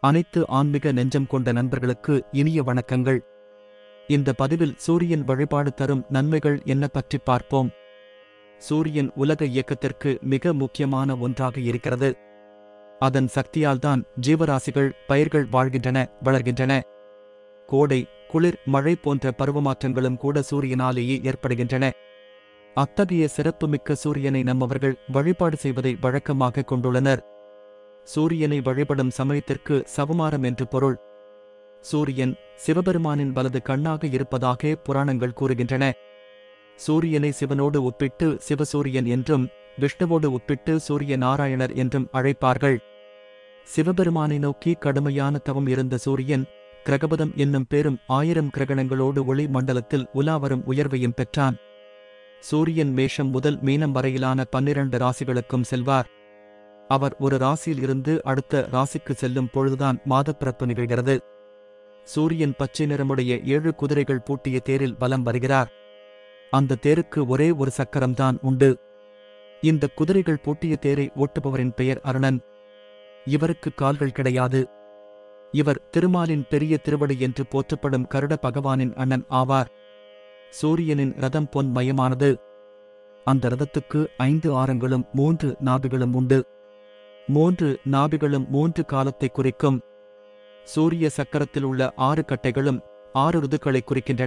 அனைத்து ஆன்மீக நெஞ்சம் கொண்ட நண்பர்களுக்கு இனிய வணக்கங்கள் இந்த பதிவில் சூரியன் வழிபாடு தரும் நன்மைகள் என்ன பற்றி பார்ப்போம் சூரியன் உலக இயக்கத்திற்கு மிக முக்கியமான ஒன்றாக இருக்கிறது அதன் சக்தியால்தான் ஜீவராசிகள் பயிர்கள் வாழ்கின்றன வளர்கின்றன கோடை குளிர் மழை போன்ற பருவமாற்றங்களும் கூட சூரியனாலேயே ஏற்படுகின்றன அத்தகைய சிறப்புமிக்க சூரியனை நம்மவர்கள் வழிபாடு செய்வதை வழக்கமாக கொண்டுள்ளனர் சூரியனை வழிபடும் சமயத்திற்கு சவமாரம் என்று பொருள் சூரியன் சிவபெருமானின் வலது கண்ணாக இருப்பதாக புராணங்கள் கூறுகின்றன சூரியனை சிவனோடு ஒப்பிட்டு சிவசூரியன் என்றும் விஷ்ணுவோடு ஒப்பிட்டு சூரிய நாராயணர் என்றும் அழைப்பார்கள் சிவபெருமானை நோக்கி கடுமையான தவம் இருந்த சூரியன் கிரகபதம் என்னும் பேரும் ஆயிரம் கிரகணங்களோடு ஒளி மண்டலத்தில் உலாவரும் உயர்வையும் பெற்றான் சூரியன் மேஷம் முதல் மீனம் வரையிலான பன்னிரண்டு ராசிகளுக்கும் செல்வார் அவர் ஒரு ராசியில் இருந்து அடுத்த ராசிக்கு செல்லும் பொழுதுதான் மாதப்பிறப்பு நிகழ்கிறது சூரியன் பச்சை நிறமுடைய ஏழு குதிரைகள் பூட்டிய தேரில் வலம் வருகிறார் அந்த தேருக்கு ஒரே ஒரு சக்கரம்தான் உண்டு இந்த குதிரைகள் பூட்டிய தேரை ஓட்டுபவரின் பெயர் அருணன் இவருக்கு கால்கள் கிடையாது இவர் திருமாலின் பெரிய திருவடி என்று போற்றப்படும் கருட பகவானின் அண்ணன் ஆவார் சூரியனின் ரதம் பொன் மயமானது அந்த ரதத்துக்கு ஐந்து ஆரங்களும் மூன்று நாபிகளும் உண்டு மூன்று நாபிகளும் மூன்று காலத்தை குறிக்கும் சூரிய சக்கரத்தில் உள்ள ஆறு கட்டைகளும் ஆறு ருதுக்களை குறிக்கின்றன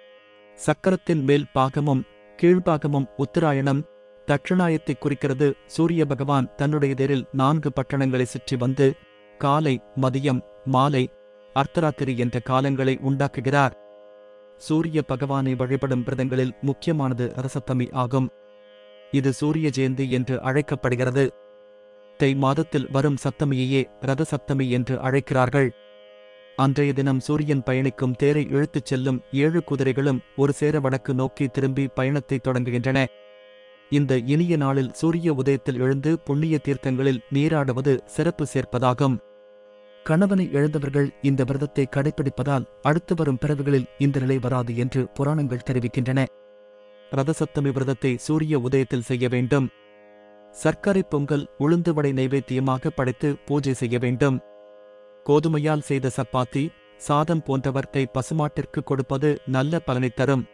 சக்கரத்தின் மேல் பாகமும் கீழ்பாகமும் உத்தராயணம் தட்சிணாயத்தை குறிக்கிறது சூரிய பகவான் தன்னுடைய தேரில் நான்கு பட்டணங்களை சுற்றி வந்து காலை மதியம் மாலை அர்த்தராத்திரி என்ற காலங்களை உண்டாக்குகிறார் சூரிய பகவானை வழிபடும் பிரதங்களில் முக்கியமானது ரசத்தமி ஆகும் இது சூரிய ஜெயந்தி என்று அழைக்கப்படுகிறது தை மாதத்தில் வரும் சப்தமியையே ரத சப்தமி என்று அழைக்கிறார்கள் அன்றைய தினம் சூரியன் பயணிக்கும் தேரை இழுத்துச் செல்லும் ஏழு குதிரைகளும் ஒரு சேர வடக்கு நோக்கி திரும்பி பயணத்தை தொடங்குகின்றன இந்த இனிய நாளில் சூரிய உதயத்தில் எழுந்து புண்ணிய தீர்த்தங்களில் நீராடுவது சிறப்பு சேர்ப்பதாகும் கணவனை இழந்தவர்கள் இந்த விரதத்தை கடைபிடிப்பதால் அடுத்து வரும் பிறவுகளில் இந்த நிலை வராது என்று புராணங்கள் தெரிவிக்கின்றன ரதசப்தமி விரதத்தை சூரிய உதயத்தில் செய்ய வேண்டும் சர்க்கரை பொங்கல் உளுந்து வடை நைவேத்தியமாக படைத்து பூஜை செய்ய வேண்டும் கோதுமையால் செய்த சப்பாத்தி சாதம் போன்றவற்றை பசுமாட்டிற்கு கொடுப்பது நல்ல பலனை தரும்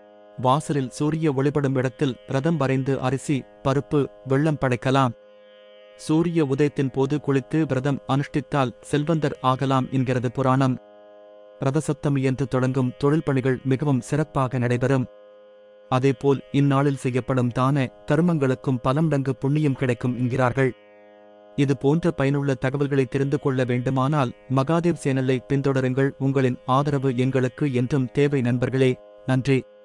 வாசலில் சூரிய ஒளிபடும் இடத்தில் ரதம் வரைந்து அரிசி பருப்பு வெள்ளம் படைக்கலாம் சூரிய உதயத்தின் போது குளித்து விரதம் அனுஷ்டித்தால் செல்வந்தர் ஆகலாம் என்கிறது புராணம் ரதசப்தமி என்று தொடங்கும் தொழில் பணிகள் மிகவும் சிறப்பாக நடைபெறும் அதேபோல் இந்நாளில் செய்யப்படும் தான கர்மங்களுக்கும் பலமடங்கு புண்ணியம் கிடைக்கும் என்கிறார்கள் இது போன்ற பயனுள்ள தகவல்களை தெரிந்து கொள்ள வேண்டுமானால் மகாதேவ் சேனலை பின்தொடருங்கள் உங்களின் ஆதரவு எங்களுக்கு என்றும் தேவை நண்பர்களே நன்றி